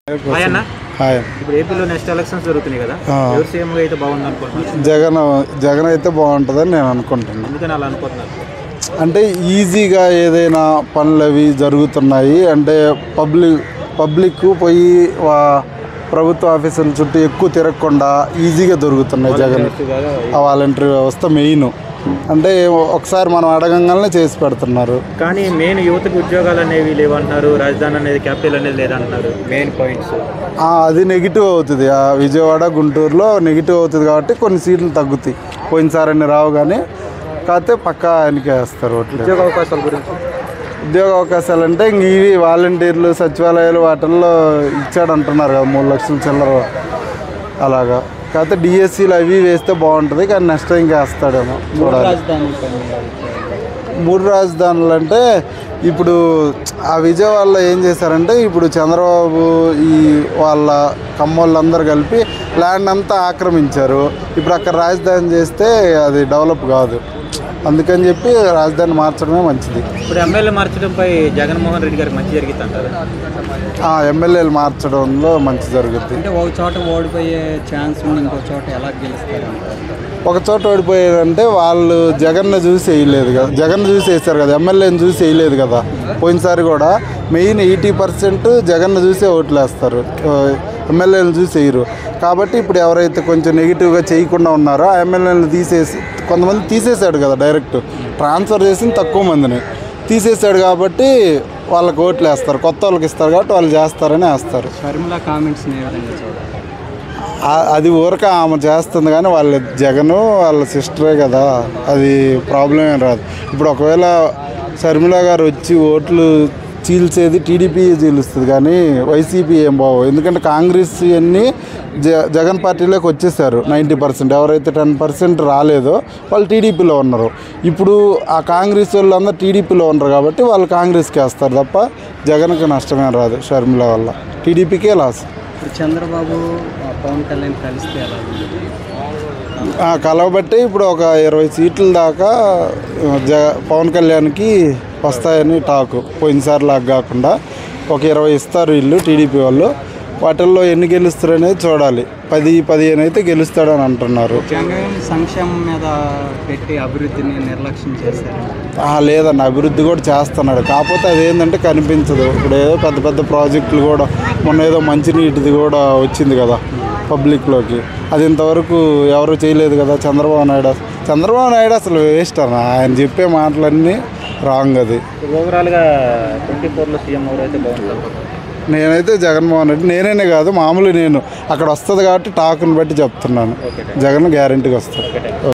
Hi అన్న hi ఇప్పుడు ఏపీలో నెక్స్ట్ ఎలక్షన్స్ జరుగుతున్నాయి కదా ఆ. ఎవరు సీఎం అయితే బాగుంది అనుకుంటున్నారు జగన్ జగన్ అయితే బాగుంటుందని నేను అనుకుంటున్నాను ఎందుకని అలా అనుకుంటున్నారు అంటే ఈజీగా ఏదైనా పనులు అవి జరుగుతున్నాయి అంటే పబ్లిక్ పబ్లిక్ పోయి వా- ప్రభుత్వ ఆఫీసుల చుట్టూ ఎక్కువ తిరగకుండా ఈజీగా దొరుకుతున్నాయి జగన్ ఆ వాలంటరీ వ్యవస్థ మెయిన్ అంటే ఒకసారి మనం అడగంగానే చేసి పెడుతున్నారు కానీ మెయిన్ యువతకు ఉద్యోగాలు అనేవి లేవంటున్నారు రాజధాని అనేది క్యాపిటల్ అనేది లేదంటున్నారు మెయిన్ పాయింట్స్ ఆ, అది నెగిటివ్ అవుతుంది ఆ విజయవాడ గుంటూరులో నెగిటివ్ అవుతుంది కాబట్టి కొన్ని సీట్లు తగ్గుతాయి పోయినసారి అన్ని రావు కానీ కాకపోతే పక్కా ఆయనకే వేస్తారు ఓట్లు ఉద్యోగ అవకాశాల గురించి ఉద్యోగ అవకాశాలు అంటే ఇంక ఇవి వాలంటీర్లు సచివాలయాలు వాటిల్లో ఇచ్చాడు అంటున్నారు కదా మూడు లక్షల చిల్లర అలాగా కాకపోతే డిఎస్సీలు అవి వేస్తే బాగుంటుంది కానీ నెక్స్ట్ టైం వేస్తాడేమో చూడాలి మూడు రాజధానులు అంటే ఇప్పుడు ఆ విజయవాడలో ఏం చేశారంటే ఇప్పుడు చంద్రబాబు ఈ వాళ్ళ కమ్మోళ్ళందరూ కలిపి ల్యాండ్ అంతా ఆక్రమించారు ఇప్పుడు అక్కడ రాజధాని చేస్తే అది డెవలప్ కాదు అందుకని చెప్పి రాజధాని మార్చడమే మంచిది ఇప్పుడు ఎమ్మెల్యే మార్చడంపై జగన్మోహన్ రెడ్డి గారికి మంచి జరిగింది అంటారు ఆ ఎమ్మెల్యేలు మార్చడంలో మంచి జరుగుద్ది అంటే ఒక చోట ఓడిపోయే ఛాన్స్ ఉంది ఇంకో చోట ఎలా గెలుస్తారు ఒక చోట ఓడిపోయారంటే వాళ్ళు జగన్ను చూసి వేయలేదు కదా జగన్ చూసి వేసారు కదా ఎమ్మెల్యేని చూసి వేయలేదు కదా పోయినసారి కూడా మెయిన్ ఎయిటీ పర్సెంట్ జగన్ను చూసే ఓట్లు వేస్తారు ఎమ్మెల్యేలను చూసి వేయరు కాబట్టి ఇప్పుడు ఎవరైతే కొంచెం నెగిటివ్గా చేయకుండా ఉన్నారో ఆ ఎమ్మెల్యేలను తీసేసి కొంతమంది తీసేశాడు కదా డైరెక్ట్ ట్రాన్స్ఫర్ చేసింది తక్కువ మందిని తీసేశాడు కాబట్టి వాళ్ళకి ఓట్లు వేస్తారు కొత్త వాళ్ళకి ఇస్తారు కాబట్టి వాళ్ళు చేస్తారని వేస్తారు షర్మిల కామెంట్స్ ఏ విధంగా చూడాలి ఆ- అది ఊరక ఆమె చేస్తుంది కానీ వాళ్ళ జగను వాళ్ళ సిస్టరే కదా అది ప్రాబ్లం ఏం రాదు ఇప్పుడు ఒకవేళ శర్మిల గారు వచ్చి ఓట్లు చీల్చేది టీడీపీ చీలుస్తుంది కానీ వైసీపీ ఏం బావు ఎందుకంటే కాంగ్రెస్ అన్నీ జ జగన్ పార్టీలోకి వచ్చేసారు నైంటీ పర్సెంట్ ఎవరైతే టెన్ పర్సెంట్ రాలేదో వాళ్ళు టీడీపీలో ఉన్నారు ఇప్పుడు ఆ కాంగ్రెస్ వాళ్ళందరూ టీడీపీలో ఉన్నారు కాబట్టి వాళ్ళు కాంగ్రెస్కి వేస్తారు తప్ప జగన్కి నష్టమేం రాదు షర్మిల వల్ల టీడీపీకే లాస్ ఇప్పుడు చంద్రబాబు ఆ, పవన్ కళ్యాణ్ కలిస్తే ఎలా ఉంది ఆ, కలవబట్టి ఇప్పుడు ఒక ఇరవై సీట్ల దాకా ఆ, జ పవన్ కళ్యాణ్కి వస్తాయని టాకు పోయినసారి లాగా కాకుండా ఒక ఇరవై ఇస్తారు వీళ్ళు టీడీపీ వాళ్ళు వాటిల్లో ఎన్ని గెలుస్తారు అనేది చూడాలి పది పదిహేను అయితే గెలుస్తాడని అంటున్నారు జగన్ సంక్షేమం మీద పెట్టి అభివృద్ధిని నిర్లక్ష్యం చేశారు ఆ, లేదన్న అభివృద్ధి కూడా చేస్తున్నాడు కాకపోతే అదేంటంటే కనిపించదు ఇప్పుడు ఏదో పెద్ద పెద్ద ప్రాజెక్టులు కూడా మొన్న ఏదో మంచినీటిది కూడా వచ్చింది కదా పబ్లిక్లోకి అది ఇంతవరకు ఎవరు చేయలేదు కదా చంద్రబాబు నాయుడు చంద్రబాబు నాయుడు అసలు వేస్ట్ అన్న ఆయన చెప్పే మాటలన్నీ రాంగ్ అది ఓవరాల్గా ట్వంటీ ఫోర్లో సీఎం ఎవరైతే బాగుంటుంది నేనైతే జగన్మోహన్ రెడ్డి నేనే కాదు మామూలు నేను అక్కడ వస్తుంది కాబట్టి టాకుని బట్టి చెప్తున్నాను జగన్ గ్యారంటీగా వస్తుంది